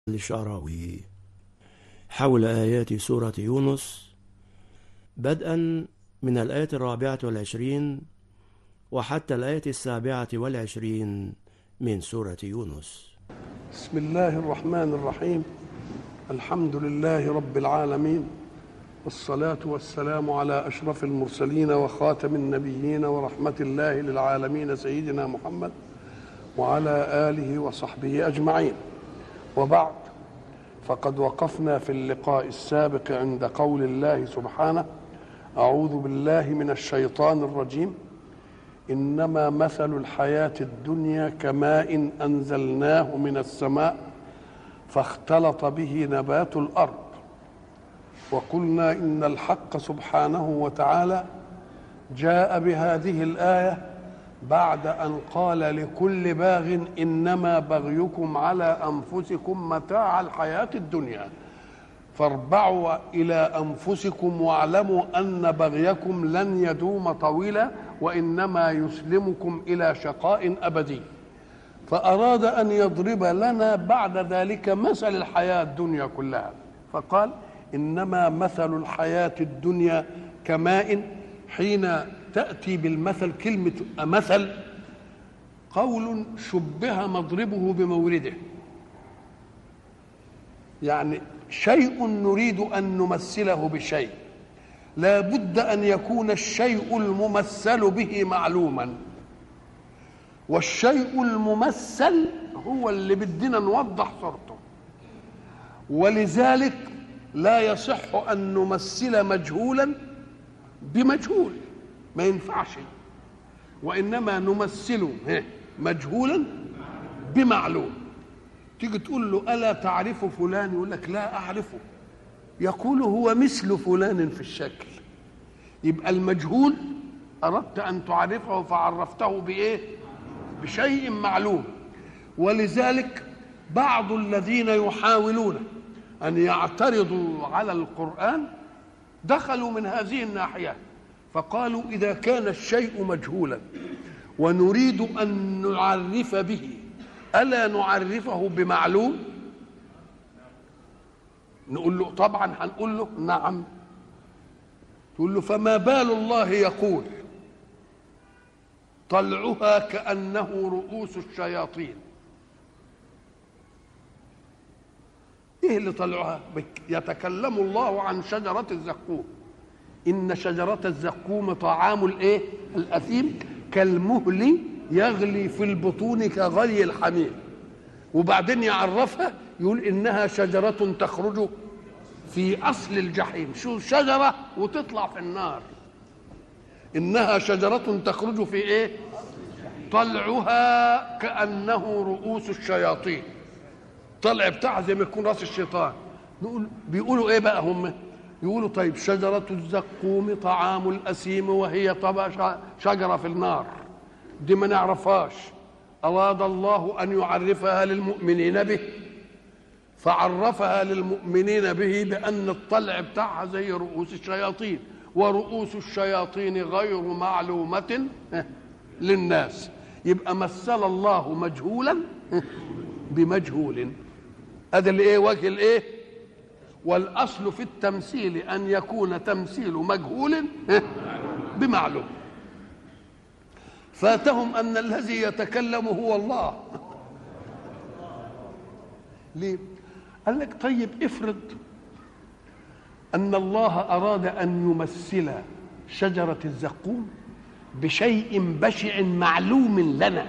الشعراوي حول آيات سورة يونس بدءا من الآية الرابعة والعشرين وحتى الآية السابعة والعشرين من سورة يونس بسم الله الرحمن الرحيم الحمد لله رب العالمين والصلاة والسلام على أشرف المرسلين وخاتم النبيين ورحمة الله للعالمين سيدنا محمد وعلى آله وصحبه أجمعين وبعد فقد وقفنا في اللقاء السابق عند قول الله سبحانه أعوذ بالله من الشيطان الرجيم إنما مثل الحياة الدنيا كماء أنزلناه من السماء فاختلط به نبات الأرض وقلنا إن الحق سبحانه وتعالى جاء بهذه الآية بعد أن قال لكل باغ إنما بغيكم على أنفسكم متاع الحياة الدنيا فاربعوا إلى أنفسكم واعلموا أن بغيكم لن يدوم طويلا وإنما يسلمكم إلى شقاء أبدي فأراد أن يضرب لنا بعد ذلك مثل الحياة الدنيا كلها فقال إنما مثل الحياة الدنيا كماء حين تأتي بالمثل كلمة مثل قول شبه مضربه بمورده يعني شيء نريد أن نمثله بشيء لا بد أن يكون الشيء الممثل به معلوما والشيء الممثل هو اللي بدنا نوضح صورته ولذلك لا يصح أن نمثل مجهولا بمجهول ما ينفعش وانما نمثل مجهولا بمعلوم تيجي تقول له الا تعرف فلان يقول لك لا اعرفه يقول هو مثل فلان في الشكل يبقى المجهول اردت ان تعرفه فعرفته بايه بشيء معلوم ولذلك بعض الذين يحاولون ان يعترضوا على القران دخلوا من هذه الناحيه فقالوا اذا كان الشيء مجهولا ونريد ان نعرف به الا نعرفه بمعلوم نقول له طبعا هنقول له نعم تقول له فما بال الله يقول طلعها كانه رؤوس الشياطين ايه اللي طلعها يتكلم الله عن شجره الزقوم ان شجره الزقوم طعام الايه الاثيم كالمهل يغلي في البطون كغلي الحميم وبعدين يعرفها يقول انها شجره تخرج في اصل الجحيم شو شجره وتطلع في النار انها شجره تخرج في ايه طلعها كانه رؤوس الشياطين طلع بتاعها زي ما يكون راس الشيطان نقول بيقولوا ايه بقى هم يقولوا طيب شجرة الزقوم طعام الأسيم وهي طبعا شجرة في النار دي ما نعرفهاش أراد الله أن يعرفها للمؤمنين به فعرفها للمؤمنين به بأن الطلع بتاعها زي رؤوس الشياطين ورؤوس الشياطين غير معلومة للناس يبقى مثل الله مجهولا بمجهول هذا اللي ايه وجه الايه والاصل في التمثيل ان يكون تمثيل مجهول بمعلوم فاتهم ان الذي يتكلم هو الله ليه قال لك طيب افرض ان الله اراد ان يمثل شجره الزقوم بشيء بشع معلوم لنا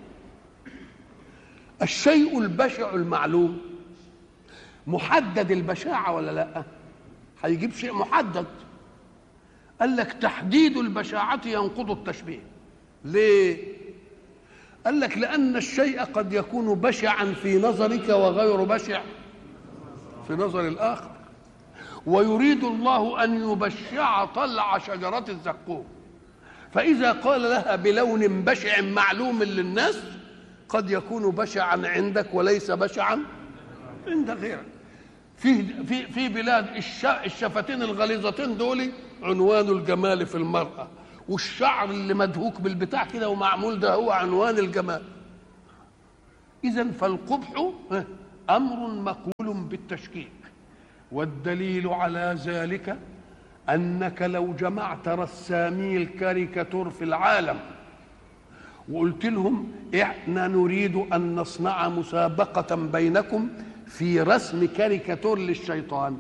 الشيء البشع المعلوم محدد البشاعة ولا لا هيجيب شيء محدد قال لك تحديد البشاعة ينقض التشبيه ليه قال لك لأن الشيء قد يكون بشعا في نظرك وغير بشع في نظر الآخر ويريد الله أن يبشع طلع شجرة الزقوم فإذا قال لها بلون بشع معلوم للناس قد يكون بشعا عندك وليس بشعا عند غيرك في في في بلاد الشفتين الغليظتين دول عنوان الجمال في المرأة والشعر اللي مدهوك بالبتاع كده ومعمول ده هو عنوان الجمال إذا فالقبح امر مقول بالتشكيك والدليل على ذلك انك لو جمعت رسامي الكاريكاتور في العالم وقلت لهم احنا نريد ان نصنع مسابقه بينكم في رسم كاريكاتور للشيطان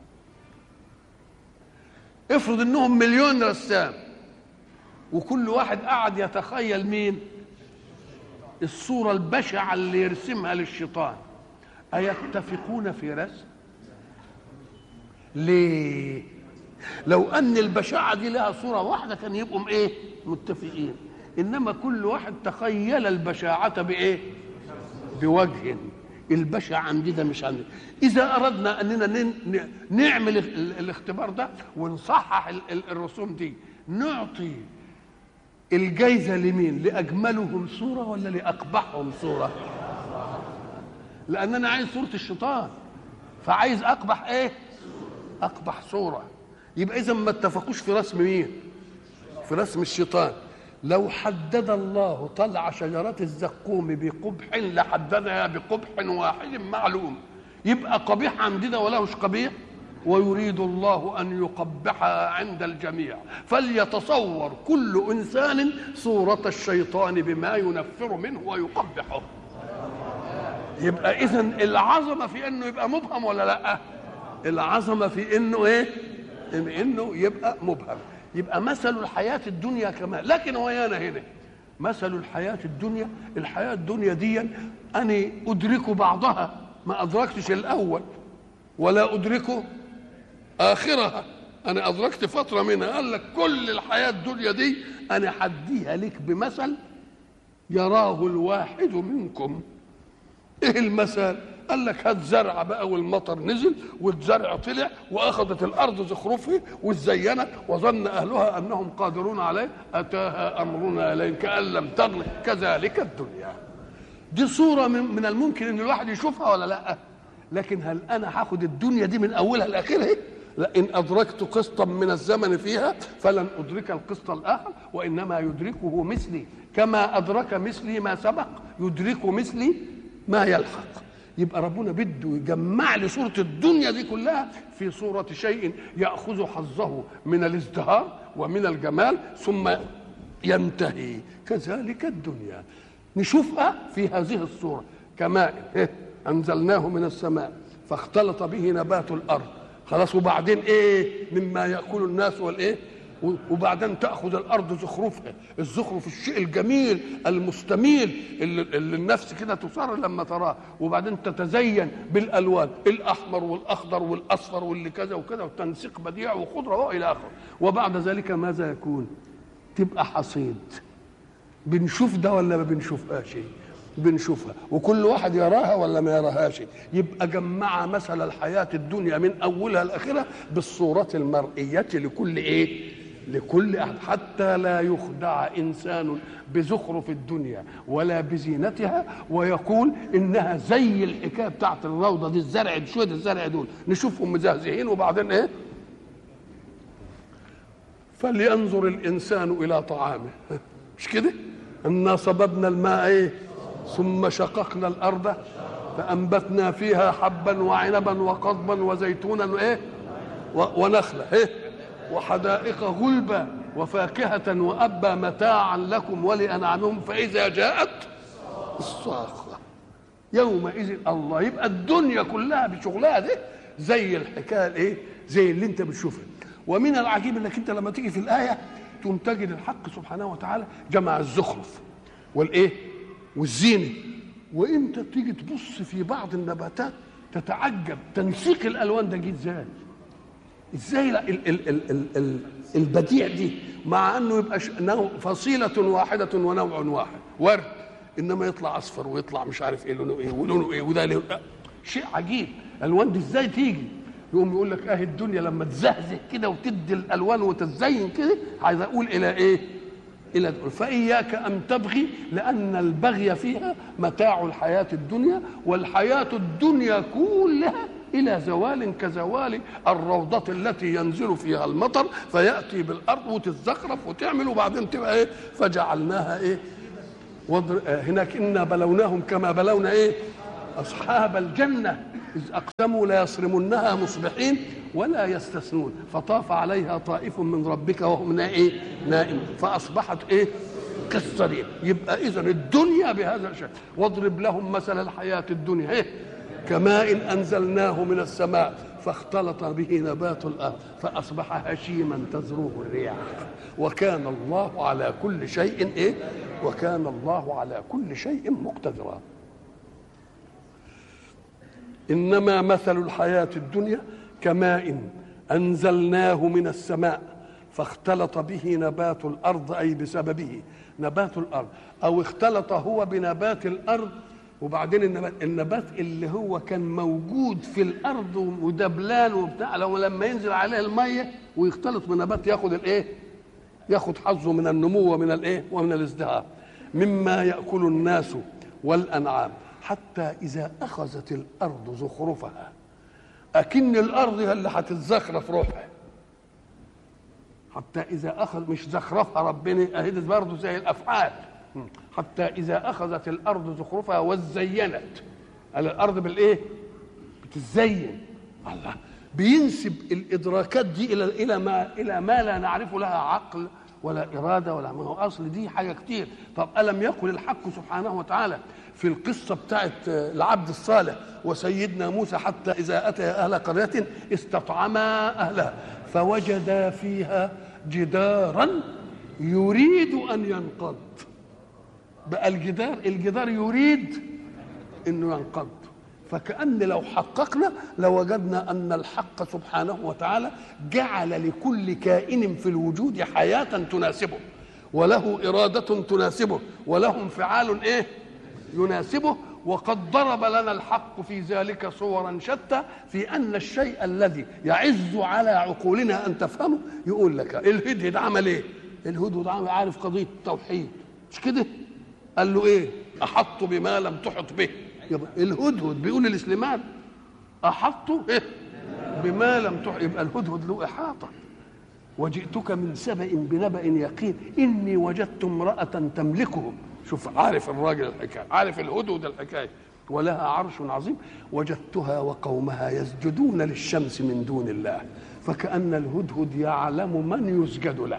افرض انهم مليون رسام وكل واحد قعد يتخيل مين الصورة البشعة اللي يرسمها للشيطان أيتفقون في رسم ليه لو أن البشاعة دي لها صورة واحدة كان يبقوا إيه متفقين إنما كل واحد تخيل البشاعة بإيه بوجه البشع عندي ده مش عندي إذا أردنا أننا نعمل الاختبار ده ونصحح الرسوم دي نعطي الجايزة لمين لأجملهم صورة ولا لأقبحهم صورة لأن أنا عايز صورة الشيطان فعايز أقبح إيه أقبح صورة يبقى إذا ما اتفقوش في رسم مين في رسم الشيطان لو حدد الله طلع شجرة الزقوم بقبح لحددها بقبح واحد معلوم يبقى قبيح عندنا ولا مش قبيح ويريد الله ان يقبحها عند الجميع فليتصور كل انسان صوره الشيطان بما ينفر منه ويقبحه يبقى اذا العظمه في انه يبقى مبهم ولا لا العظمه في انه ايه انه يبقى مبهم يبقى مثل الحياه الدنيا كما لكن ويانا هنا مثل الحياه الدنيا الحياه الدنيا دي انا ادرك بعضها ما ادركتش الاول ولا ادركه اخرها انا ادركت فتره منها قال لك كل الحياه الدنيا دي انا حديها لك بمثل يراه الواحد منكم ايه المثل قال لك هات زرع بقى والمطر نزل والزرع طلع واخذت الارض زخرفه وزينت وظن اهلها انهم قادرون عليه اتاها امرنا اليه كان لم تغن كذلك الدنيا دي صوره من, من الممكن ان الواحد يشوفها ولا لا لكن هل انا هاخد الدنيا دي من اولها لاخرها لئن أدركت قسطا من الزمن فيها فلن أدرك القسط الآخر وإنما يدركه مثلي كما أدرك مثلي ما سبق يدرك مثلي ما يلحق يبقى ربنا بده يجمع لي صورة الدنيا دي كلها في صورة شيء يأخذ حظه من الازدهار ومن الجمال ثم ينتهي كذلك الدنيا نشوفها في هذه الصورة كماء أنزلناه من السماء فاختلط به نبات الأرض خلاص وبعدين ايه مما ياكل الناس والايه وبعدين تاخذ الارض زخرفها الزخرف الشيء الجميل المستميل اللي, اللي النفس كده تصر لما تراه وبعدين تتزين بالالوان الاحمر والاخضر والاصفر واللي كذا وكذا وتنسيق بديع وخضره والى اخره وبعد ذلك ماذا يكون تبقى حصيد بنشوف ده ولا ما بنشوفهاش بنشوفها وكل واحد يراها ولا ما يراهاش يبقى جمع مثل الحياة الدنيا من أولها لآخرها بالصورة المرئية لكل إيه لكل أحد حتى لا يخدع إنسان بزخرف الدنيا ولا بزينتها ويقول إنها زي الحكاية بتاعت الروضة دي الزرع شوية الزرع دول نشوفهم مزهزهين وبعدين إيه فلينظر الإنسان إلى طعامه مش كده أنا صببنا الماء إيه ثم شققنا الارض فانبتنا فيها حبا وعنبا وقضبا وزيتونا وايه ونخله ايه وحدائق غلبا وفاكهة وأبا متاعا لكم ولأنعامهم فإذا جاءت الصاخة يومئذ الله يبقى الدنيا كلها بشغلها دي زي الحكاية الايه زي اللي انت بتشوفها ومن العجيب انك انت لما تيجي في الآية تقوم تجد الحق سبحانه وتعالى جمع الزخرف والايه والزينه وانت تيجي تبص في بعض النباتات تتعجب تنسيق الالوان ده جه ازاي ازاي ال ال ال ال ال ال البديع دي مع انه يبقى نوع فصيله واحده ونوع واحد ورد انما يطلع اصفر ويطلع مش عارف ايه لونه ايه ولونه ايه وده لونه شيء عجيب الالوان دي ازاي تيجي يقوم يقول لك اهي الدنيا لما تزهزه كده وتدي الالوان وتزين كده عايز اقول الى ايه إلى فإياك أن تبغي لأن البغي فيها متاع الحياة الدنيا والحياة الدنيا كلها إلى زوال كزوال الروضة التي ينزل فيها المطر فيأتي بالأرض وتتزخرف وتعمل وبعدين تبقى إيه فجعلناها إيه وضر... هناك إنا بلوناهم كما بلونا إيه أصحاب الجنة إذ أقسموا ليصرمنها مصبحين ولا يستثنون فطاف عليها طائف من ربك وهم إيه نائم فأصبحت إيه كالصريم يبقى إذا الدنيا بهذا الشكل واضرب لهم مثل الحياة الدنيا إيه كماء أنزلناه من السماء فاختلط به نبات الأرض فأصبح هشيما تذروه الرياح وكان الله على كل شيء إيه وكان الله على كل شيء مقتدرا انما مثل الحياه الدنيا كماء انزلناه من السماء فاختلط به نبات الارض اي بسببه نبات الارض او اختلط هو بنبات الارض وبعدين النبات, النبات اللي هو كان موجود في الارض ودبلان وبتاع لو لما ينزل عليه الميه ويختلط بنبات ياخد الايه؟ ياخد حظه من النمو ومن الايه؟ ومن الازدهار مما ياكل الناس والانعام حتى إذا أخذت الأرض زخرفها أكن الأرض هي اللي هتتزخرف روحها حتى إذا أخذ مش زخرفها ربنا أهدت برضه زي الأفعال حتى إذا أخذت الأرض زخرفها وزينت على الأرض بالإيه؟ بتزين الله بينسب الإدراكات دي إلى إلى ما إلى ما لا نعرف لها عقل ولا إرادة ولا ما هو أصل دي حاجة كتير طب ألم يقل الحق سبحانه وتعالى في القصة بتاعت العبد الصالح وسيدنا موسى حتى إذا أتى أهل قرية استطعما أهلها فوجدا فيها جدارا يريد أن ينقض بقى الجدار الجدار يريد أنه ينقض فكأن لو حققنا لوجدنا أن الحق سبحانه وتعالى جعل لكل كائن في الوجود حياة تناسبه وله إرادة تناسبه وله انفعال إيه يناسبه وقد ضرب لنا الحق في ذلك صورا شتى في ان الشيء الذي يعز على عقولنا ان تفهمه يقول لك الهدهد عمل ايه؟ الهدهد عمل عارف قضيه التوحيد مش كده؟ قال له ايه؟ احط بما لم تحط به يبقى الهدهد بيقول لسليمان احط إيه؟ بما لم تحط يبقى الهدهد له احاطه وجئتك من سبأ بنبأ يقين إني وجدت امرأة تملكهم شوف عارف الراجل الحكايه عارف الهدهد الحكايه ولها عرش عظيم وجدتها وقومها يسجدون للشمس من دون الله فكأن الهدهد يعلم من يسجد له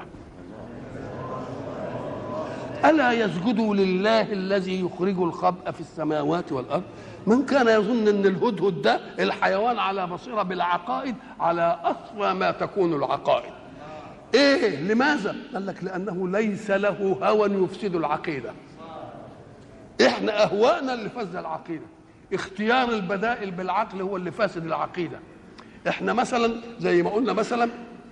ألا يسجدوا لله الذي يخرج الخبأ في السماوات والأرض من كان يظن أن الهدهد ده الحيوان على بصيرة بالعقائد على أصفى ما تكون العقائد إيه لماذا؟ قال لك لأنه ليس له هوى يفسد العقيدة احنا اهواءنا اللي فسد العقيده اختيار البدائل بالعقل هو اللي فاسد العقيده احنا مثلا زي ما قلنا مثلا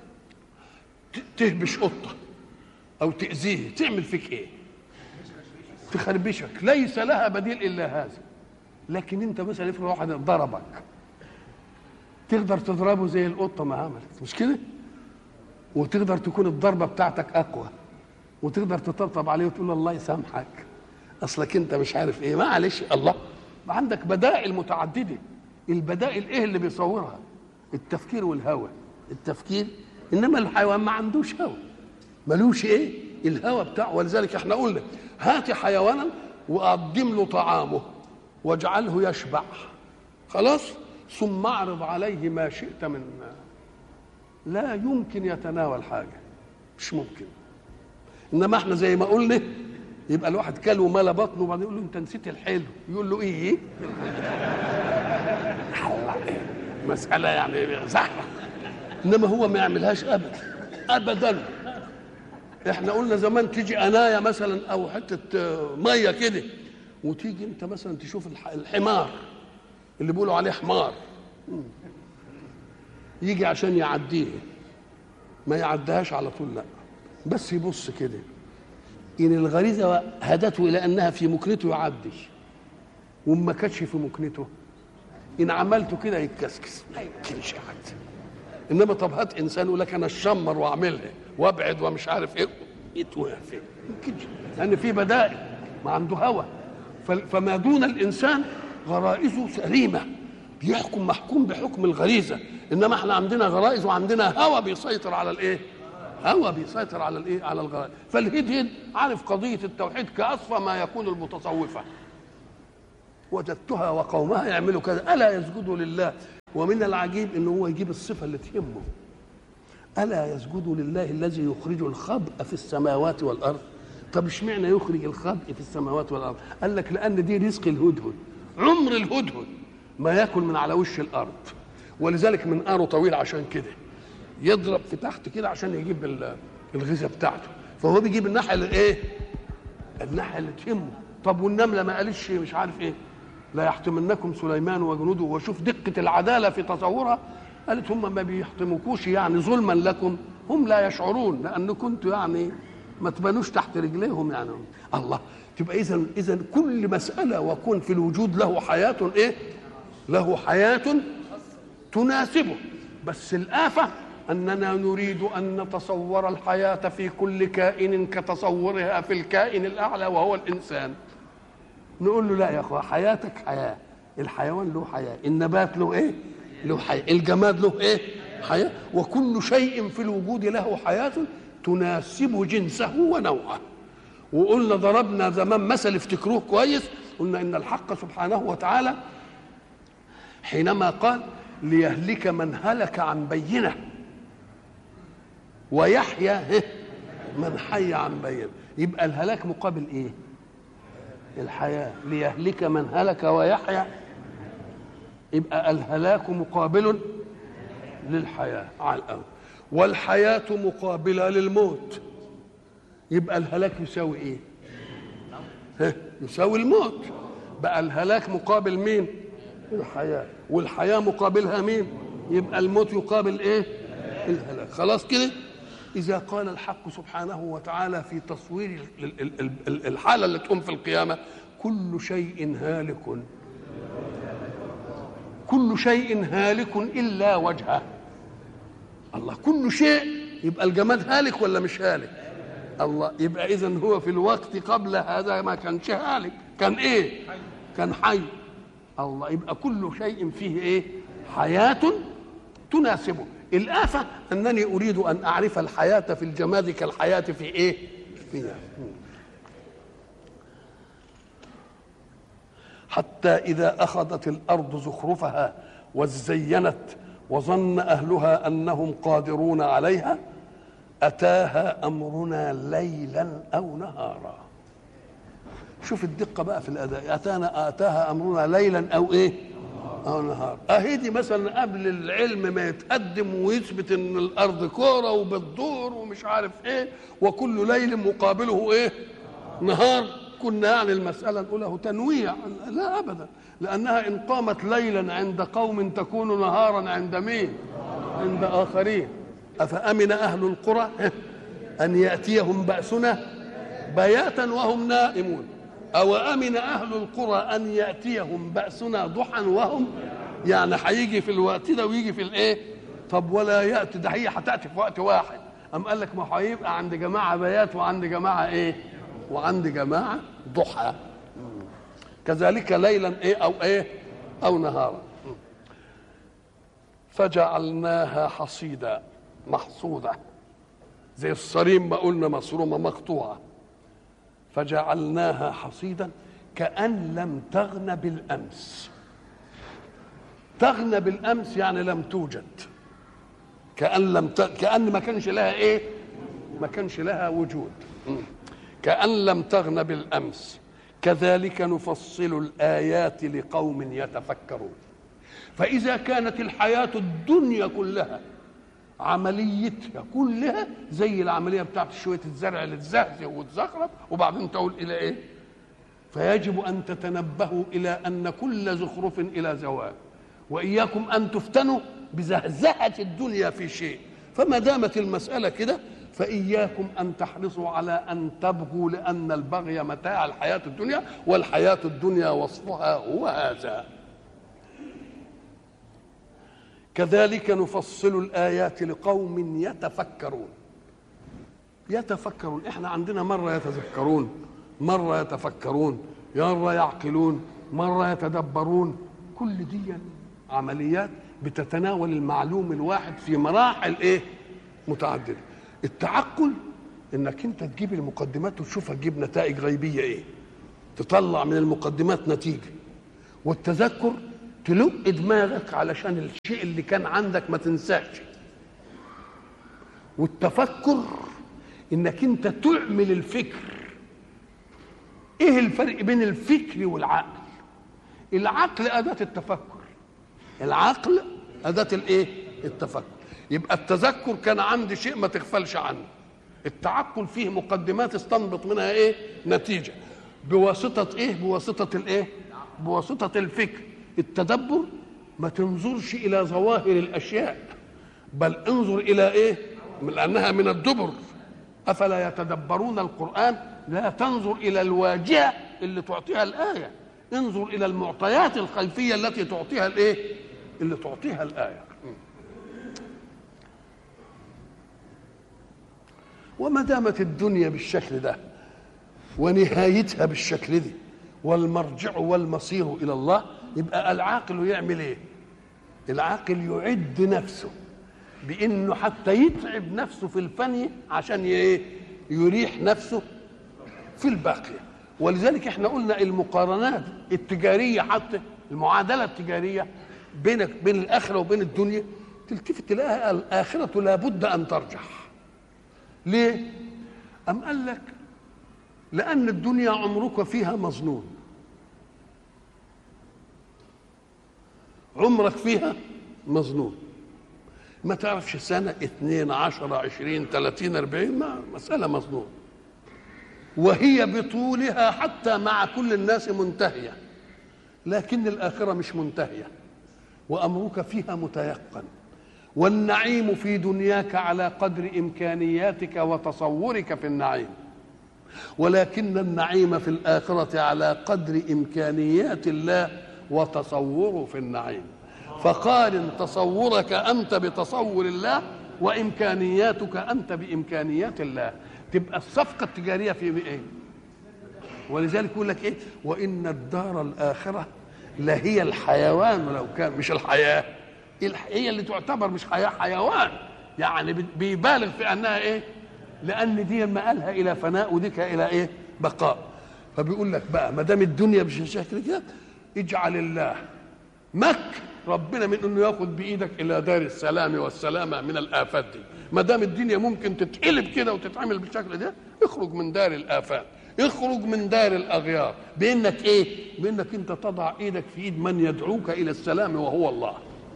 تهبش قطه او تاذيه تعمل فيك ايه تخربشك ليس لها بديل الا هذا لكن انت مثلا افرض واحد ضربك تقدر تضربه زي القطه ما عملت مش كده وتقدر تكون الضربه بتاعتك اقوى وتقدر تطبطب عليه وتقول له الله يسامحك اصلك انت مش عارف ايه معلش الله عندك بدائل متعدده البدائل ايه اللي بيصورها التفكير والهوى التفكير انما الحيوان ما عندوش هوى ملوش ايه الهوى بتاعه ولذلك احنا قلنا هات حيوانا وقدم له طعامه واجعله يشبع خلاص ثم اعرض عليه ما شئت من لا يمكن يتناول حاجه مش ممكن انما احنا زي ما قلنا يبقى الواحد كل وملا بطنه وبعدين يقول له انت نسيت الحلو يقول له ايه مسألة يعني زحمة انما هو ما يعملهاش ابدا ابدا احنا قلنا زمان تيجي انايه مثلا او حته ميه كده وتيجي انت مثلا تشوف الحمار اللي بيقولوا عليه حمار يجي عشان يعديه ما يعديهاش على طول لا بس يبص كده ان الغريزه هدته الى انها في مكنته يعدي وما كانتش في مكنته ان عملته كده يتكسكس ما يمكنش يعدي انما طب هات انسان يقول لك انا اشمر واعملها وابعد ومش عارف ايه يتوقف يمكنش لان في بدائل ما عنده هوى فما دون الانسان غرائزه سليمه بيحكم محكوم بحكم الغريزه انما احنا عندنا غرائز وعندنا هوى بيسيطر على الايه هوى بيسيطر على الايه على الغرائز فالهدهد عارف قضيه التوحيد كاصفى ما يكون المتصوفه وجدتها وقومها يعملوا كذا الا يسجدوا لله ومن العجيب ان هو يجيب الصفه اللي تهمه الا يسجدوا لله الذي يخرج الخبء في السماوات والارض طب اشمعنى يخرج الخبء في السماوات والارض قال لك لان دي رزق الهدهد عمر الهدهد ما ياكل من على وش الارض ولذلك منقاره طويل عشان كده يضرب في تحت كده عشان يجيب ال- الغذاء بتاعته فهو بيجيب الناحيه اللي ايه الناحيه اللي تهمه طب والنمله ما قالتش مش عارف ايه لا يحتمنكم سليمان وجنوده وشوف دقه العداله في تصورها قالت هم ما بيحتمكوش يعني ظلما لكم هم لا يشعرون لان كنتوا يعني ما تبانوش تحت رجليهم يعني الله تبقى اذا اذا كل مساله وكن في الوجود له حياه ايه له حياه تناسبه بس الآفة أننا نريد أن نتصور الحياة في كل كائن كتصورها في الكائن الأعلى وهو الإنسان نقول له لا يا أخوة حياتك حياة الحيوان له حياة النبات له إيه له حياة الجماد له إيه حياة وكل شيء في الوجود له حياة تناسب جنسه ونوعه وقلنا ضربنا زمان مثل افتكروه كويس قلنا ان الحق سبحانه وتعالى حينما قال ليهلك من هلك عن بينه ويحيى إيه؟ من حي عن بينه يبقى الهلاك مقابل ايه الحياه ليهلك من هلك ويحيى يبقى الهلاك مقابل للحياه على الأول والحياه مقابله للموت يبقى الهلاك يساوي ايه ها؟ يساوي الموت بقى الهلاك مقابل مين الحياة والحياة مقابلها مين يبقى الموت يقابل ايه الهلاك خلاص كده إذا قال الحق سبحانه وتعالى في تصوير ال- ال- ال- ال- الحالة اللي تقوم في القيامة كل شيء هالك كل شيء هالك إلا وجهه الله كل شيء يبقى الجماد هالك ولا مش هالك الله يبقى إذا هو في الوقت قبل هذا ما كانش هالك كان إيه كان حي الله يبقى كل شيء فيه ايه حياة تناسبه الآفة أنني أريد أن أعرف الحياة في الجماد كالحياة في إيه فيها حتى إذا أخذت الأرض زخرفها وزينت وظن أهلها أنهم قادرون عليها أتاها أمرنا ليلا أو نهارا شوف الدقة بقى في الأداء أتانا آتاها أمرنا ليلا أو إيه أو نهار أهي دي مثلا قبل العلم ما يتقدم ويثبت إن الأرض كورة وبتدور ومش عارف إيه وكل ليل مقابله إيه نهار كنا يعني المسألة نقول له تنويع لا أبدا لأنها إن قامت ليلا عند قوم تكون نهارا عند مين عند آخرين أفأمن أهل القرى أن يأتيهم بأسنا بياتا وهم نائمون أو أمن أهل القرى أن يأتيهم بأسنا ضحى وهم يعني هيجي في الوقت ده ويجي في الإيه؟ طب ولا يأتي ده هي هتأتي في وقت واحد أم قال لك ما هيبقى عند جماعة بيات وعند جماعة إيه؟ وعند جماعة ضحى كذلك ليلا إيه أو إيه؟ أو نهارا فجعلناها حصيدا محصودة زي الصريم ما قلنا مصرومة مقطوعة فجعلناها حصيدا كأن لم تغن بالأمس تغنى بالأمس يعني لم توجد كأن لم ت... كأن ما كانش لها إيه ما كانش لها وجود م. كأن لم تغن بالأمس كذلك نفصل الآيات لقوم يتفكرون فإذا كانت الحياة الدنيا كلها عمليتها كلها زي العمليه بتاعت شويه الزرع اللي تزهزه وتزخرف وبعدين تقول الى ايه؟ فيجب ان تتنبهوا الى ان كل زخرف الى زوال واياكم ان تفتنوا بزهزهه الدنيا في شيء فما دامت المساله كده فاياكم ان تحرصوا على ان تبغوا لان البغي متاع الحياه الدنيا والحياه الدنيا وصفها هو هذا كذلك نفصل الآيات لقوم يتفكرون يتفكرون احنا عندنا مرة يتذكرون مرة يتفكرون مرة يعقلون مرة يتدبرون كل دي عمليات بتتناول المعلوم الواحد في مراحل ايه متعددة التعقل انك انت تجيب المقدمات وتشوفها تجيب نتائج غيبية ايه تطلع من المقدمات نتيجة والتذكر تلق دماغك علشان الشيء اللي كان عندك ما تنساش والتفكر انك انت تعمل الفكر ايه الفرق بين الفكر والعقل العقل اداه التفكر العقل اداه الايه التفكر يبقى التذكر كان عندي شيء ما تغفلش عنه التعقل فيه مقدمات استنبط منها ايه نتيجه بواسطه ايه بواسطه الايه بواسطه الفكر التدبر ما تنظرش الى ظواهر الاشياء بل انظر الى ايه لانها من الدبر افلا يتدبرون القران لا تنظر الى الواجهه اللي تعطيها الايه انظر الى المعطيات الخلفيه التي تعطيها الايه اللي تعطيها الايه وما دامت الدنيا بالشكل ده ونهايتها بالشكل دي والمرجع والمصير الى الله يبقى العاقل يعمل ايه العاقل يعد نفسه بانه حتى يتعب نفسه في الفني عشان ايه يريح نفسه في الباقيه ولذلك احنا قلنا المقارنات التجاريه حتى المعادله التجاريه بينك بين الاخره وبين الدنيا تلتفت تلاقيها الاخره لابد ان ترجح ليه ام قال لك لان الدنيا عمرك فيها مظنون عمرك فيها مظنون ما تعرفش سنة اثنين عشرة عشرين ثلاثين أربعين ما مسألة مظنون وهي بطولها حتى مع كل الناس منتهية لكن الآخرة مش منتهية وأمرك فيها متيقن والنعيم في دنياك على قدر إمكانياتك وتصورك في النعيم ولكن النعيم في الآخرة على قدر إمكانيات الله وتصوره في النعيم فقارن تصورك انت بتصور الله وامكانياتك انت بامكانيات الله تبقى الصفقه التجاريه في ايه ولذلك يقول لك ايه وان الدار الاخره لهي الحيوان ولو كان مش الحياه هي اللي تعتبر مش حياه حيوان يعني بيبالغ في انها ايه لان دي مآلها الى فناء وديك الى ايه بقاء فبيقول لك بقى ما دام الدنيا بالشكل كده اجعل الله مك ربنا من انه ياخد بايدك الى دار السلام والسلامه من الافات دي ما دام الدنيا ممكن تتقلب كده وتتعمل بالشكل ده اخرج من دار الافات اخرج من دار الاغيار بانك ايه بانك انت تضع ايدك في ايد من يدعوك الى السلام وهو الله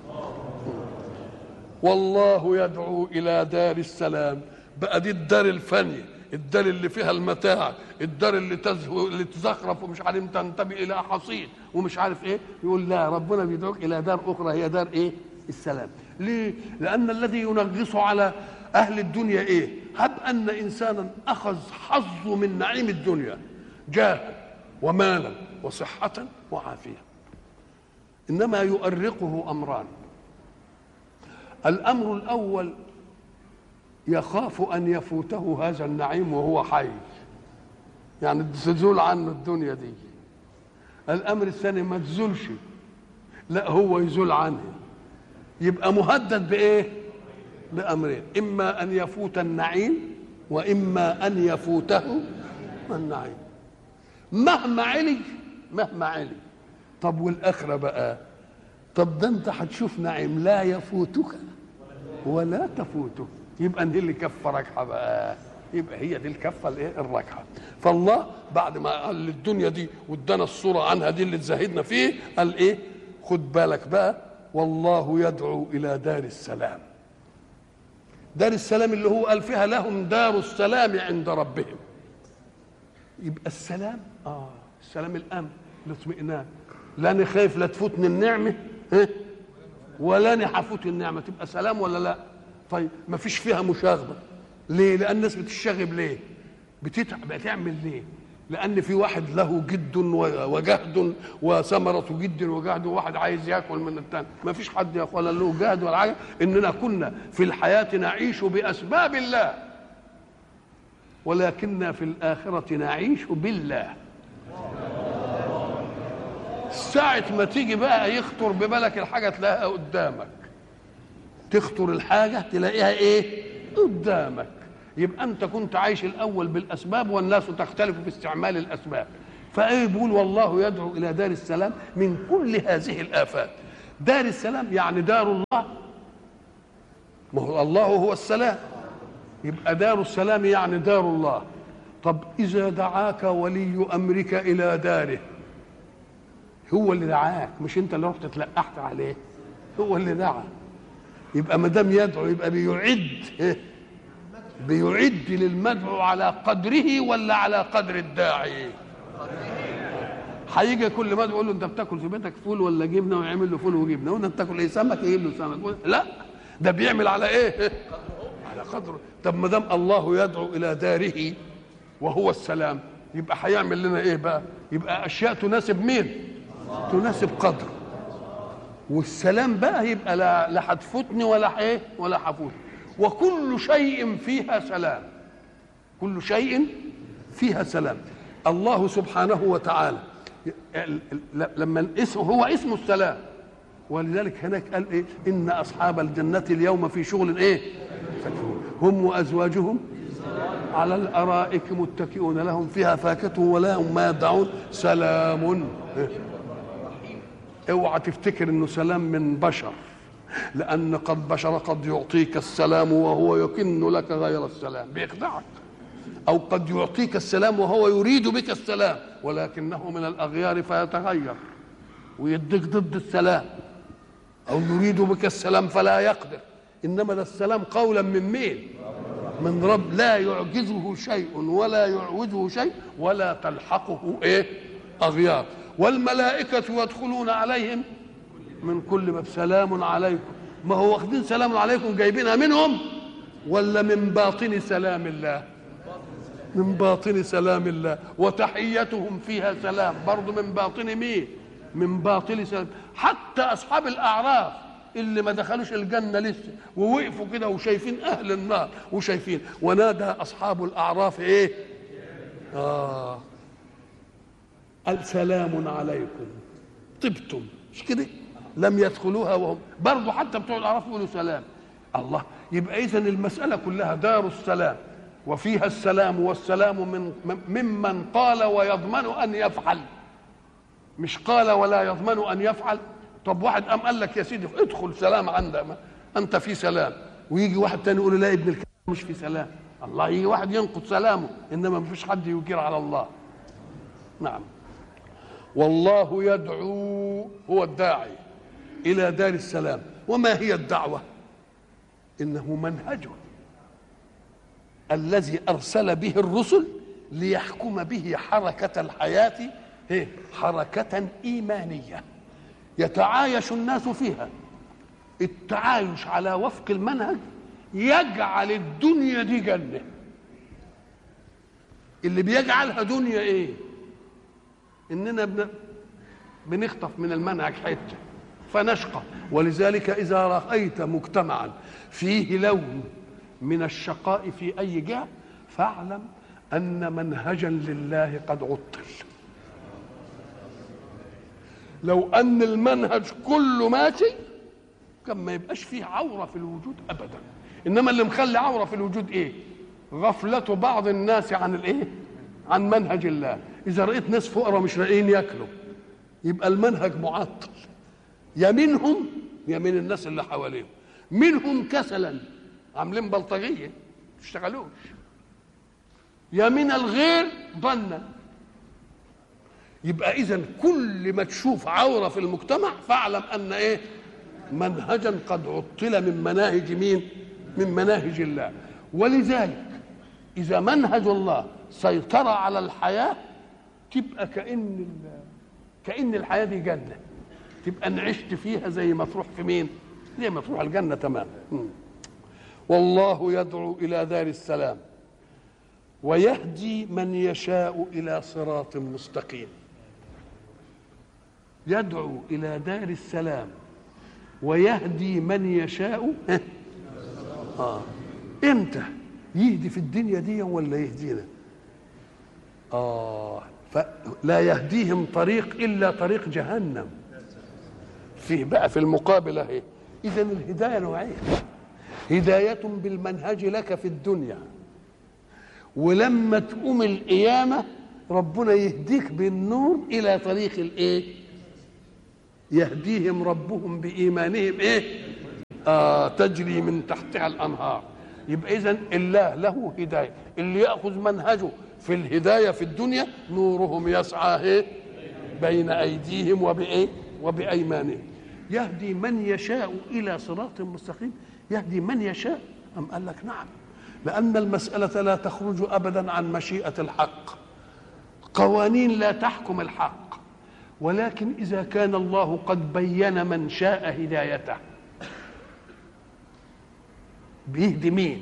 والله يدعو الى دار السلام بقى دي الدار الفانيه الدار اللي فيها المتاع الدار اللي تزهو اللي تزخرف ومش عارف تنتمي الى حصيد ومش عارف ايه يقول لا ربنا بيدعوك الى دار اخرى هي دار ايه السلام ليه لان الذي ينغص على اهل الدنيا ايه هب ان انسانا اخذ حظه من نعيم الدنيا جاه ومالا وصحه وعافيه انما يؤرقه امران الامر الاول يخاف ان يفوته هذا النعيم وهو حي يعني تزول عنه الدنيا دي الامر الثاني ما تزولش لا هو يزول عنه يبقى مهدد بايه بامرين اما ان يفوت النعيم واما ان يفوته النعيم مهما علي مهما علي طب والاخره بقى طب ده انت هتشوف نعيم لا يفوتك ولا تفوتك يبقى دي اللي كفه راجحه بقى يبقى هي دي الكفه الايه الراجحه فالله بعد ما قال الدنيا دي وادانا الصوره عنها دي اللي تزهدنا فيه قال ايه خد بالك بقى والله يدعو الى دار السلام دار السلام اللي هو قال فيها لهم دار السلام عند ربهم يبقى السلام اه السلام الامن الاطمئنان لا انا خايف لا تفوتني النعمه ها ولا انا هفوت النعمه تبقى سلام ولا لا طيب ما فيش فيها مشاغبه ليه لان الناس بتشتغب ليه بتتعب بتعمل ليه لان في واحد له جد وجهد وثمره جد وجهد وواحد عايز ياكل من الثاني ما فيش حد يا اخوانا له جهد ولا حاجه اننا كنا في الحياه نعيش باسباب الله ولكننا في الاخره نعيش بالله ساعة ما تيجي بقى يخطر ببالك الحاجة تلاقيها قدامك تخطر الحاجة تلاقيها ايه قدامك يبقى انت كنت عايش الاول بالاسباب والناس تختلف في استعمال الاسباب فايه بيقول والله يدعو الى دار السلام من كل هذه الافات دار السلام يعني دار الله ما هو الله هو السلام يبقى دار السلام يعني دار الله طب اذا دعاك ولي امرك الى داره هو اللي دعاك مش انت اللي رحت تلقحت عليه هو اللي دعا يبقى ما دام يدعو يبقى بيعد إيه؟ بيعد للمدعو على قدره ولا على قدر الداعي هيجي كل مدعو يقول له انت بتاكل في بيتك فول ولا جبنه ويعمل له فول وجبنه وانت بتاكل ايه سمك يجيب له سمك لا ده بيعمل على ايه على قدره طب ما دام الله يدعو الى داره وهو السلام يبقى هيعمل لنا ايه بقى يبقى اشياء تناسب مين تناسب قدره والسلام بقى يبقى لا لا هتفوتني ولا ايه ولا هفوت وكل شيء فيها سلام كل شيء فيها سلام الله سبحانه وتعالى لما اسمه هو اسمه السلام ولذلك هناك قال ايه ان اصحاب الجنه اليوم في شغل ايه هم وازواجهم على الارائك متكئون لهم فيها فاكهه ولهم ما يدعون سلام اوعى تفتكر انه سلام من بشر لان قد بشر قد يعطيك السلام وهو يكن لك غير السلام بيخدعك او قد يعطيك السلام وهو يريد بك السلام ولكنه من الاغيار فيتغير ويديك ضد السلام او يريد بك السلام فلا يقدر انما ده السلام قولا من مين من رب لا يعجزه شيء ولا يعوزه شيء ولا تلحقه ايه اغيار والملائكه يدخلون عليهم من كل باب سلام عليكم ما هو واخدين سلام عليكم جايبينها منهم ولا من باطن سلام الله من باطن سلام الله وتحيتهم فيها سلام برضو من باطن مين من باطن سلام حتى اصحاب الاعراف اللي ما دخلوش الجنه لسه ووقفوا كده وشايفين اهل النار وشايفين ونادى اصحاب الاعراف ايه اه السلام عليكم طبتم مش كده لم يدخلوها وهم برضه حتى بتوع الاعراف يقولوا سلام الله يبقى اذا المساله كلها دار السلام وفيها السلام والسلام من ممن قال ويضمن ان يفعل مش قال ولا يضمن ان يفعل طب واحد قام قال لك يا سيدي ادخل سلام عندك انت في سلام ويجي واحد تاني يقول لا ابن الكلام مش في سلام الله يجي واحد ينقض سلامه انما ما فيش حد يجير على الله نعم والله يدعو هو الداعي الى دار السلام وما هي الدعوه انه منهجه الذي ارسل به الرسل ليحكم به حركه الحياه حركه ايمانيه يتعايش الناس فيها التعايش على وفق المنهج يجعل الدنيا دي جنه اللي بيجعلها دنيا ايه اننا بن... بنخطف من المنهج حته فنشقى ولذلك اذا رايت مجتمعا فيه لون من الشقاء في اي جهه فاعلم ان منهجا لله قد عطل لو ان المنهج كله ماشي كان ما يبقاش فيه عوره في الوجود ابدا انما اللي مخلي عوره في الوجود ايه غفله بعض الناس عن الايه عن منهج الله اذا رايت ناس فقراء مش لاقيين ياكلوا يبقى المنهج معطل يا منهم يا من الناس اللي حواليهم منهم كسلا عاملين بلطجيه ما اشتغلوش يا من الغير ظنا يبقى اذا كل ما تشوف عوره في المجتمع فاعلم ان ايه منهجا قد عطل من مناهج مين من مناهج الله ولذلك اذا منهج الله سيطر على الحياه تبقى كان كان الحياه دي جنه تبقى ان عشت فيها زي ما تروح في مين زي ما تروح الجنه تمام والله يدعو الى دار السلام ويهدي من يشاء الى صراط مستقيم يدعو الى دار السلام ويهدي من يشاء اه امتى يهدي في الدنيا دي ولا يهدينا اه فلا يهديهم طريق الا طريق جهنم فيه بقى في المقابل اهي اذا الهدايه نوعين هدايه بالمنهج لك في الدنيا ولما تقوم القيامه ربنا يهديك بالنور الى طريق الايه يهديهم ربهم بايمانهم ايه آه تجري من تحتها الانهار يبقى اذا الله له هدايه اللي ياخذ منهجه في الهدايه في الدنيا نورهم يسعى ايه بين ايديهم وبايه وبايمانهم يهدي من يشاء الى صراط مستقيم يهدي من يشاء ام قال لك نعم لان المساله لا تخرج ابدا عن مشيئه الحق قوانين لا تحكم الحق ولكن اذا كان الله قد بين من شاء هدايته بيهدي مين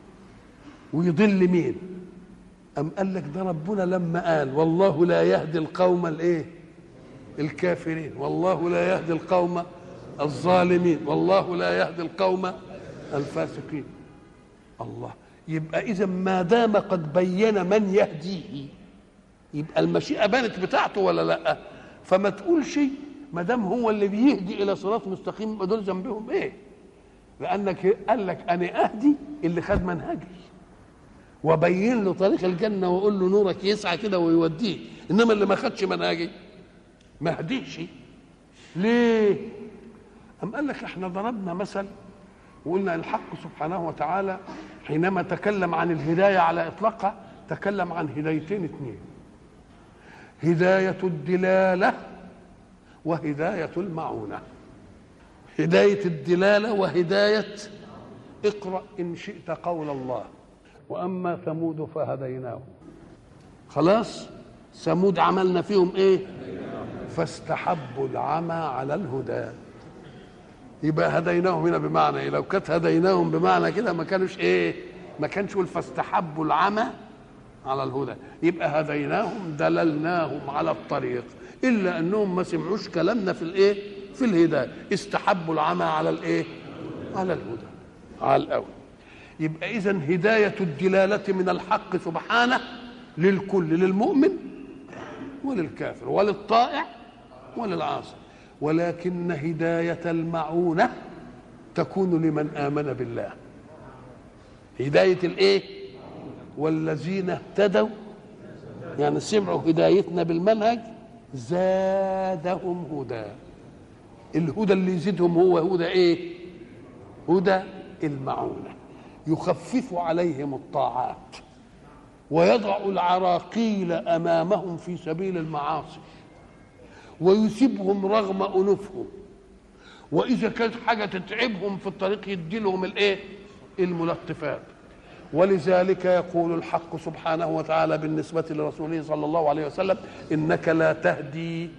ويضل مين أم قال لك ده ربنا لما قال والله لا يهدي القوم الايه الكافرين والله لا يهدي القوم الظالمين والله لا يهدي القوم الفاسقين الله يبقى اذا ما دام قد بين من يهديه يبقى المشيئه بانت بتاعته ولا لا فما تقولش ما دام هو اللي بيهدي الى صراط مستقيم يبقى دول ذنبهم ايه لانك قال لك انا اهدي اللي خد منهجي وبين له طريق الجنه واقول له نورك يسعى كده ويوديه انما اللي ما خدش منهجي ما هديش ليه أم قال لك احنا ضربنا مثل وقلنا الحق سبحانه وتعالى حينما تكلم عن الهداية على إطلاقها تكلم عن هدايتين اثنين هداية الدلالة وهداية المعونة هداية الدلالة وهداية اقرأ إن شئت قول الله وأما ثمود فهديناهم خلاص ثمود عملنا فيهم ايه فاستحبوا العمى على الهدى يبقى هديناهم هنا بمعنى ايه لو كانت هديناهم بمعنى كده ما كانوش ايه ما كانش يقول فاستحبوا العمى على الهدى يبقى هديناهم دللناهم على الطريق الا انهم ما سمعوش كلامنا في الايه في الهدايه استحبوا العمى على الايه على الهدى على الاول يبقى اذا هدايه الدلاله من الحق سبحانه للكل للمؤمن وللكافر وللطائع وللعاصي ولكن هداية المعونة تكون لمن آمن بالله هداية الإيه والذين اهتدوا يعني سمعوا هدايتنا بالمنهج زادهم هدى الهدى اللي يزيدهم هو هدى ايه هدى المعونة يخفف عليهم الطاعات ويضع العراقيل امامهم في سبيل المعاصي ويسيبهم رغم انوفهم واذا كانت حاجه تتعبهم في الطريق يدي لهم الايه الملطفات ولذلك يقول الحق سبحانه وتعالى بالنسبه لرسوله صلى الله عليه وسلم انك لا تهدي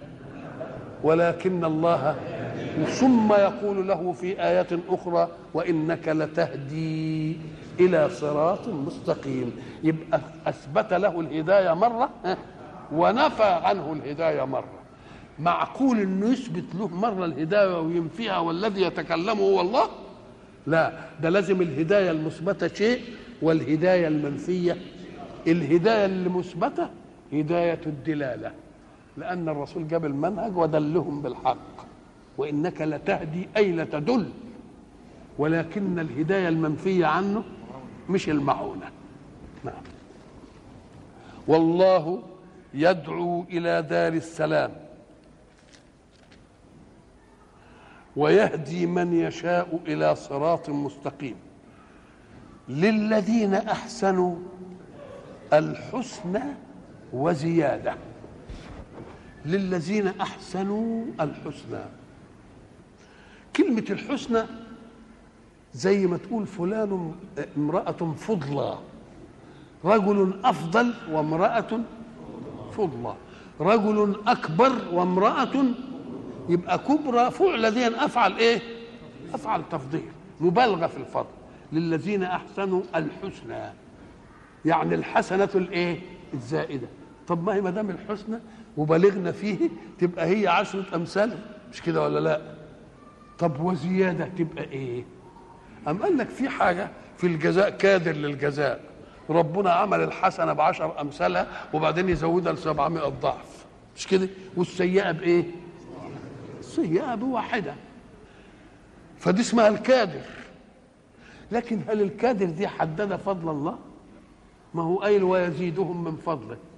ولكن الله ثم يقول له في آية أخرى وإنك لتهدي إلى صراط مستقيم يبقى أثبت له الهداية مرة ونفى عنه الهداية مرة معقول انه يثبت له مره الهدايه وينفيها والذي يتكلم هو الله لا ده لازم الهدايه المثبته شيء والهدايه المنفيه الهدايه المثبته هدايه الدلاله لان الرسول جاب المنهج ودلهم بالحق وانك لتهدي اي لتدل ولكن الهدايه المنفيه عنه مش المعونه نعم والله يدعو الى دار السلام ويهدي من يشاء الى صراط مستقيم للذين احسنوا الحسنى وزياده للذين احسنوا الحسنى كلمه الحسنى زي ما تقول فلان امراه فضلى رجل افضل وامراه فضلى رجل اكبر وامراه يبقى كبرى فعل دي افعل ايه افعل تفضيل مبالغه في الفضل للذين احسنوا الحسنى يعني الحسنه الايه الزائده طب ما هي ما دام الحسنى وبلغنا فيه تبقى هي عشرة أمثال مش كده ولا لا طب وزيادة تبقى إيه أم قال لك في حاجة في الجزاء كادر للجزاء ربنا عمل الحسنة بعشر أمثالها وبعدين يزودها لسبعمائة ضعف مش كده والسيئة بإيه السيئة بواحدة فدي اسمها الكادر لكن هل الكادر دي حدد فضل الله ما هو قايل ويزيدهم من فضله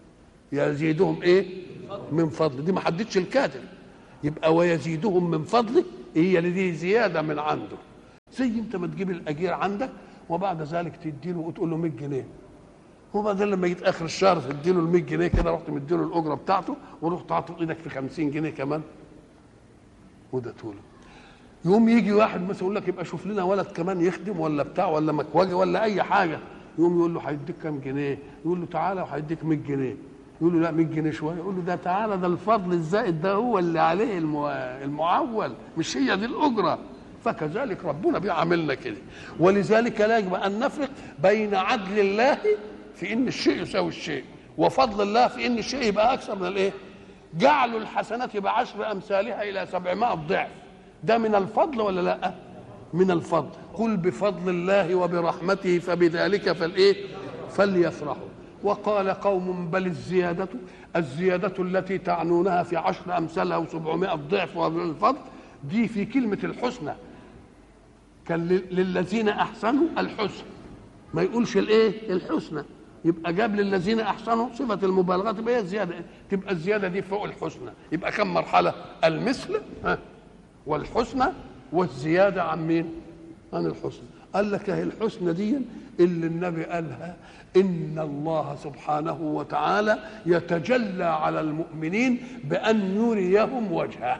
يزيدهم ايه من فضل دي ما حددش الكادر يبقى ويزيدهم من فضله هي اللي دي زياده من عنده زي انت ما تجيب الاجير عندك وبعد ذلك تديله وتقول له 100 جنيه وبعدين لما جيت اخر الشهر تديله ال 100 جنيه كده رحت مديله الاجره بتاعته ورحت عاطف ايدك في 50 جنيه كمان وده له يوم يجي واحد مثلا يقول لك يبقى شوف لنا ولد كمان يخدم ولا بتاع ولا مكواجي ولا اي حاجه يقوم يقول له هيديك كام جنيه يقول له تعالى وهيديك 100 جنيه يقول له لا 100 جنيه شويه يقول له ده تعالى ده الفضل الزائد ده هو اللي عليه المو... المعول مش هي دي الاجره فكذلك ربنا بيعاملنا كده ولذلك لا يجب ان نفرق بين عدل الله في ان الشيء يساوي الشيء وفضل الله في ان الشيء يبقى اكثر من الايه جعلوا الحسنات يبقى عشر امثالها الى سبعمائة ضعف ده من الفضل ولا لا من الفضل قل بفضل الله وبرحمته فبذلك فالايه فليفرحوا وقال قوم بل الزيادة الزيادة التي تعنونها في عشر أمثالها وسبعمائة ضعف ومن الفضل دي في كلمة الحسنى كان للذين أحسنوا الحسن ما يقولش الإيه الحسنى يبقى جاب للذين أحسنوا صفة المبالغة تبقى هي الزيادة تبقى الزيادة دي فوق الحسنى يبقى كم مرحلة المثل ها والحسنى والزيادة عن مين عن الحسنى قال لك اهي الحسنى دي اللي النبي قالها ان الله سبحانه وتعالى يتجلى على المؤمنين بان يريهم وجهه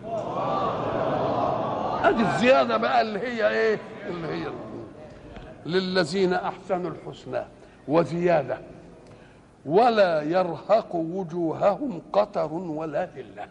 ادي الزياده بقى اللي هي ايه اللي هي للذين احسنوا الحسنى وزياده ولا يرهق وجوههم قتر ولا ذله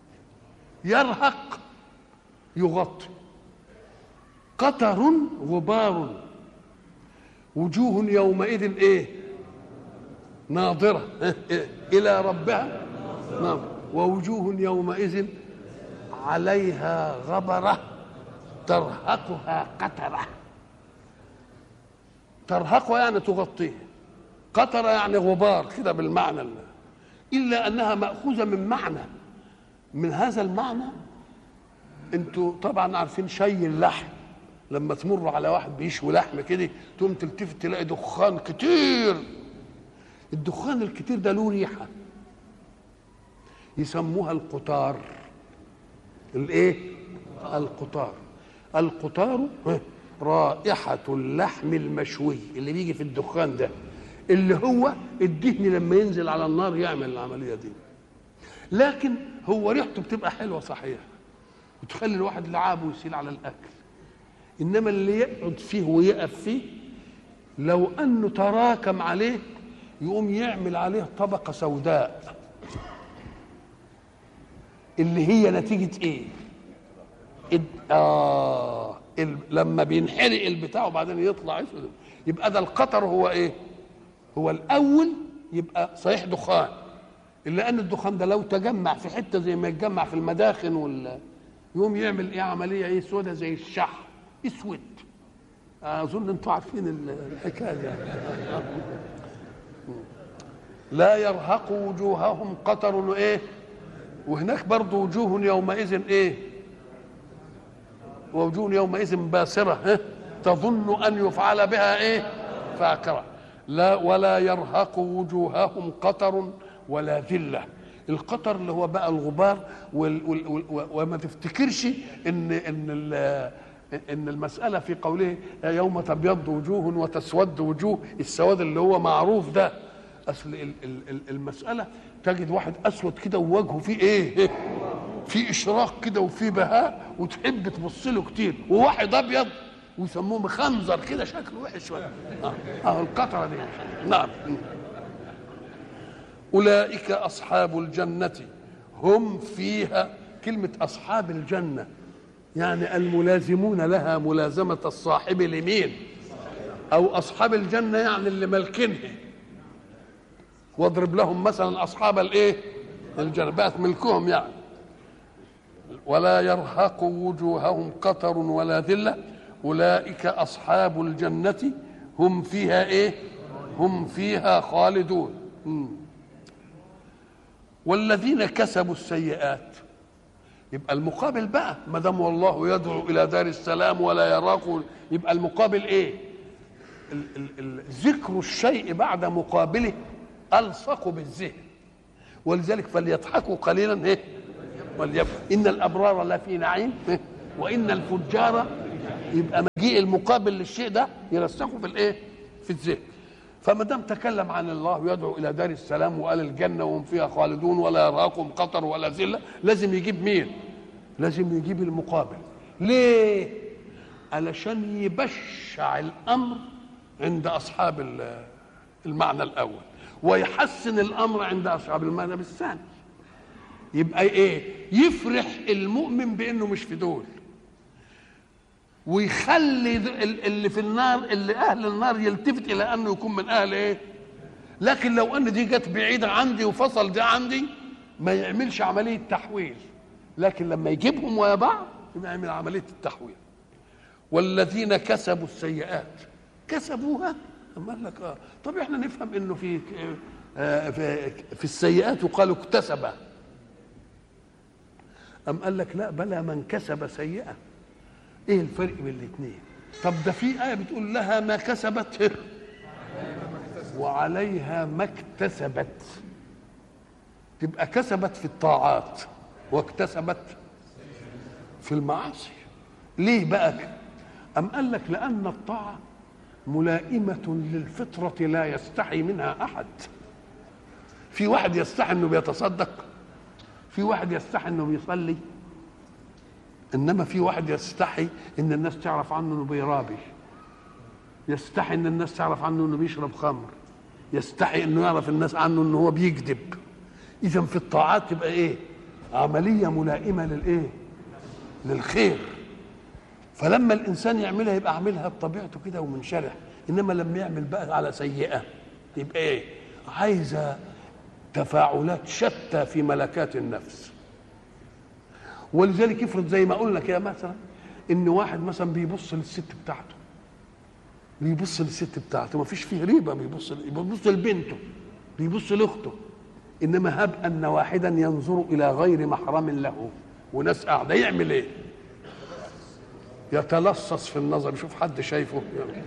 يرهق يغطي قتر غبار وجوه يومئذ ايه ناظرة إلى ربها ناظرة ووجوه يومئذ عليها غبرة ترهقها قترة ترهقها يعني تغطيه قترة يعني غبار كده بالمعنى اللي. إلا أنها مأخوذة من معنى من هذا المعنى انتوا طبعا عارفين شي اللحم لما تمر على واحد بيشوي لحم كده تقوم تلتفت تلاقي دخان كتير الدخان الكتير ده له ريحه يسموها القطار الايه القطار القطار رائحة اللحم المشوي اللي بيجي في الدخان ده اللي هو الدهن لما ينزل على النار يعمل العملية دي لكن هو ريحته بتبقى حلوة صحيح وتخلي الواحد لعابه يسيل على الأكل انما اللي يقعد فيه ويقف فيه لو انه تراكم عليه يقوم يعمل عليه طبقه سوداء اللي هي نتيجه ايه آه لما بينحرق البتاع وبعدين يطلع اسود يبقى ده القطر هو ايه هو الاول يبقى صحيح دخان الا ان الدخان ده لو تجمع في حته زي ما يتجمع في المداخن وال يقوم يعمل ايه عمليه ايه سودة زي الشحم اسود اظن انتم عارفين الحكايه دي لا يرهق وجوههم قتر وايه وهناك برضه وجوه يومئذ ايه ووجوه يومئذ باسره تظن ان يفعل بها ايه فاكره لا ولا يرهق وجوههم قتر ولا ذله القطر اللي هو بقى الغبار وال وال وال وما تفتكرش ان ان ان المساله في قوله يوم تبيض وجوه وتسود وجوه السواد اللي هو معروف ده اصل المساله تجد واحد اسود كده ووجهه فيه ايه في اشراق كده وفي بهاء وتحب تبص له كتير وواحد ابيض ويسموه مخنزر كده شكله وحش شويه اه, آه القطره دي نعم اولئك اصحاب الجنه هم فيها كلمه اصحاب الجنه يعني الملازمون لها ملازمة الصاحب لمين أو أصحاب الجنة يعني اللي ملكنها واضرب لهم مثلا أصحاب الإيه الجنة بقت ملكهم يعني ولا يرهق وجوههم قتر ولا ذلة أولئك أصحاب الجنة هم فيها إيه هم فيها خالدون والذين كسبوا السيئات يبقى المقابل بقى ما دام والله يدعو الى دار السلام ولا يراق يبقى المقابل ايه ال- ال- ال- ذكر الشيء بعد مقابله الصق بالذهن ولذلك فليضحكوا قليلا ايه وليبكوا ان الابرار لفي نعيم إيه؟ وان الفجار يبقى مجيء المقابل للشيء ده يرسخه في الايه في الذهن فما دام تكلم عن الله ويدعو الى دار السلام وقال الجنه وهم فيها خالدون ولا يرهقهم قطر ولا ذله لازم يجيب مين لازم يجيب المقابل ليه علشان يبشع الامر عند اصحاب ال- المعنى الاول ويحسن الامر عند اصحاب المعنى الثاني يبقى ايه يفرح المؤمن بانه مش في دول ويخلي ال- اللي في النار اللي اهل النار يلتفت الى انه يكون من اهل ايه لكن لو ان دي جت بعيده عندي وفصل ده عندي ما يعملش عمليه تحويل لكن لما يجيبهم ويا بعض يبقى يعمل عمليه التحويل والذين كسبوا السيئات كسبوها أما قال لك اه طب احنا نفهم انه في آه في, في السيئات وقالوا اكتسب أم قال لك لا بلى من كسب سيئة ايه الفرق بين الاثنين طب ده في آية بتقول لها ما كسبت وعليها ما اكتسبت تبقى كسبت في الطاعات واكتسبت في المعاصي ليه بقى كده؟ أم قال لك لأن الطاعة ملائمة للفطرة لا يستحي منها أحد في واحد يستحي انه بيتصدق في واحد يستحي انه بيصلي انما في واحد يستحي ان الناس تعرف عنه انه بيرابي يستحي ان الناس تعرف عنه انه بيشرب خمر يستحي انه يعرف الناس عنه انه هو بيكذب اذا في الطاعات تبقى ايه عمليه ملائمه للايه للخير فلما الانسان يعملها يبقى عاملها بطبيعته كده ومنشرح انما لما يعمل بقى على سيئه يبقى ايه عايزه تفاعلات شتى في ملكات النفس ولذلك افرض زي ما قلنا كده مثلا ان واحد مثلا بيبص للست بتاعته بيبص للست بتاعته ما فيش فيه ريبه بيبص بيبص لبنته بيبص لاخته انما هب ان واحدا ينظر الى غير محرم له وناس قاعده يعمل ايه؟ يتلصص في النظر يشوف حد شايفه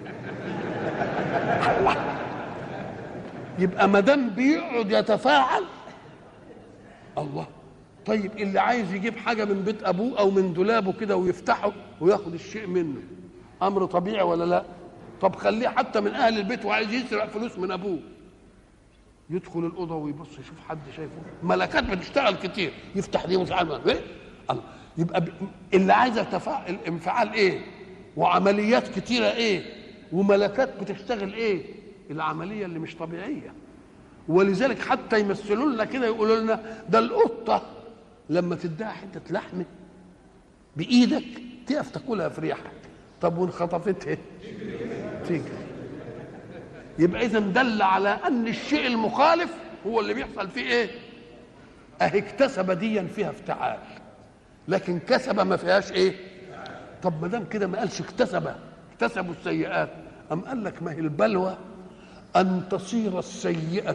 يبقى ما دام بيقعد يتفاعل الله طيب اللي عايز يجيب حاجه من بيت ابوه او من دولابه كده ويفتحه وياخد الشيء منه امر طبيعي ولا لا طب خليه حتى من اهل البيت وعايز يسرق فلوس من ابوه يدخل الاوضه ويبص يشوف حد شايفه ملكات بتشتغل كتير يفتح دي مش عارف ايه الله يبقى ب... اللي عايز يتفاعل الانفعال ايه وعمليات كتيره ايه وملكات بتشتغل ايه العمليه اللي مش طبيعيه ولذلك حتى يمثلوا لنا كده يقولوا لنا ده القطه لما تديها حته لحم بايدك تقف تاكلها في ريحك طب وان خطفتها تيجي يبقى اذا دل على ان الشيء المخالف هو اللي بيحصل فيه ايه اهي اكتسب ديا فيها افتعال لكن كسب ما فيهاش ايه طب ما دام كده ما قالش اكتسب اكتسبوا السيئات ام قال لك ما هي البلوى ان تصير السيئه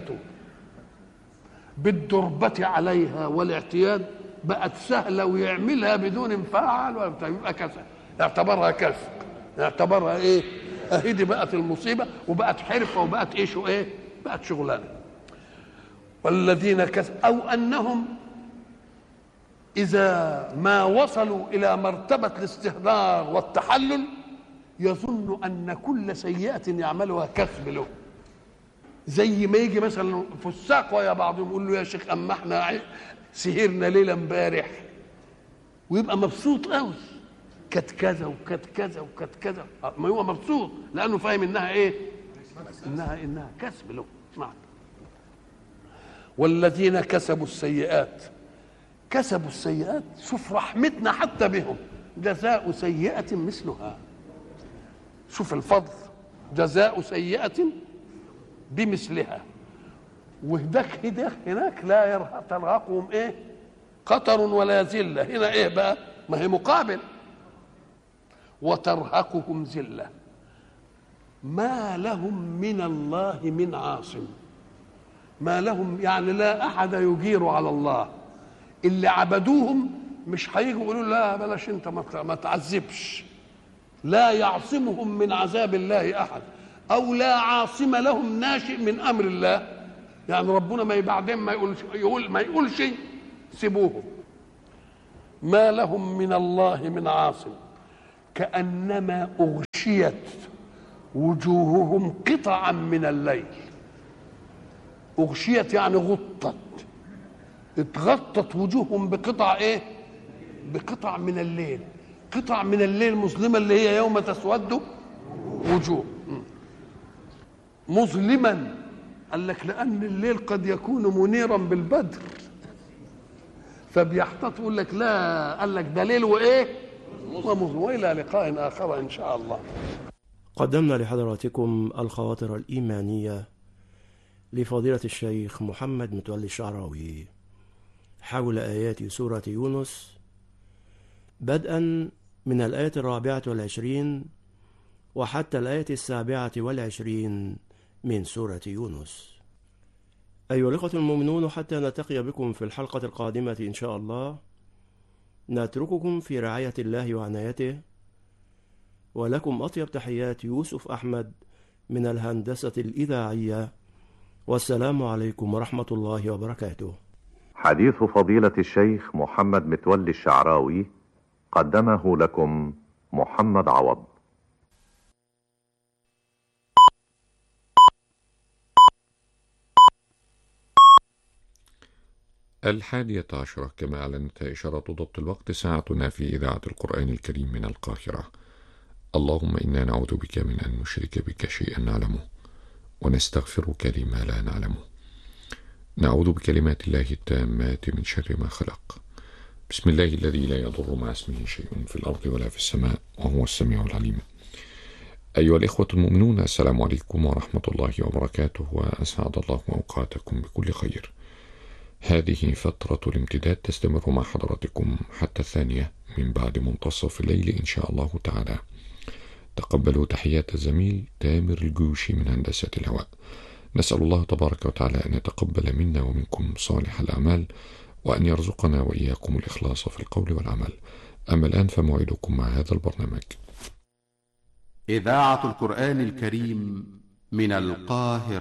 بالدربة عليها والاعتياد بقت سهلة ويعملها بدون انفعال ولا بتاع، يبقى كسب اعتبرها كسب اعتبرها ايه اهي دي بقت المصيبة وبقت حرفة وبقت ايه شو ايه بقت شغلانة والذين كسب او انهم إذا ما وصلوا إلى مرتبة الاستهدار والتحلل يظن أن كل سيئة يعملها كسب له زي ما يجي مثلا فساق ويا بعضهم يقول له يا شيخ أما احنا عي- سهرنا ليلة امبارح ويبقى مبسوط قوي كانت كذا وكانت كذا وكانت كذا ما هو مبسوط لأنه فاهم إنها إيه؟ إنها إنها كسب له اسمع والذين كسبوا السيئات كسبوا السيئات شوف رحمتنا حتى بهم جزاء سيئة مثلها شوف الفضل جزاء سيئة بمثلها وهداك هداك هناك لا يرهق ترهقهم ايه قطر ولا ذلة هنا ايه بقى ما هي مقابل وترهقهم ذلة ما لهم من الله من عاصم ما لهم يعني لا احد يجير على الله اللي عبدوهم مش هيجوا يقولوا لا بلاش انت ما ما تعذبش لا يعصمهم من عذاب الله احد او لا عاصم لهم ناشئ من امر الله يعني ربنا ما بعدين ما يقولش يقول ما يقولش سيبوهم ما لهم من الله من عاصم كأنما أغشيت وجوههم قطعا من الليل أغشيت يعني غطت اتغطت وجوههم بقطع ايه بقطع من الليل قطع من الليل مظلمة اللي هي يوم تسود وجوه مظلما قال لك لأن الليل قد يكون منيرا بالبدر فبيحتاط يقول لك لا قال لك ده ليل وايه ومظلم والى لقاء اخر ان شاء الله قدمنا لحضراتكم الخواطر الإيمانية لفضيلة الشيخ محمد متولي الشعراوي حول آيات سورة يونس بدءا من الآية الرابعة والعشرين وحتى الآية السابعة والعشرين من سورة يونس أيها الأخوة المؤمنون حتى نلتقي بكم في الحلقة القادمة إن شاء الله نترككم في رعاية الله وعنايته ولكم أطيب تحيات يوسف أحمد من الهندسة الإذاعية والسلام عليكم ورحمة الله وبركاته حديث فضيلة الشيخ محمد متولي الشعراوي قدمه لكم محمد عوض الحادية عشرة كما أعلنت إشارة ضبط الوقت ساعتنا في إذاعة القرآن الكريم من القاهرة اللهم إنا نعوذ بك من أن نشرك بك شيئا نعلمه ونستغفرك لما لا نعلمه نعوذ بكلمات الله التامات من شر ما خلق بسم الله الذي لا يضر مع اسمه شيء في الأرض ولا في السماء وهو السميع العليم أيها الإخوة المؤمنون السلام عليكم ورحمة الله وبركاته وأسعد الله أوقاتكم بكل خير هذه فترة الامتداد تستمر مع حضراتكم حتى الثانية من بعد منتصف الليل إن شاء الله تعالى تقبلوا تحيات الزميل تامر الجوشي من هندسة الهواء نسأل الله تبارك وتعالى أن يتقبل منا ومنكم صالح الأعمال وأن يرزقنا وإياكم الإخلاص في القول والعمل أما الآن فموعدكم مع هذا البرنامج إذاعة القرآن الكريم من القاهرة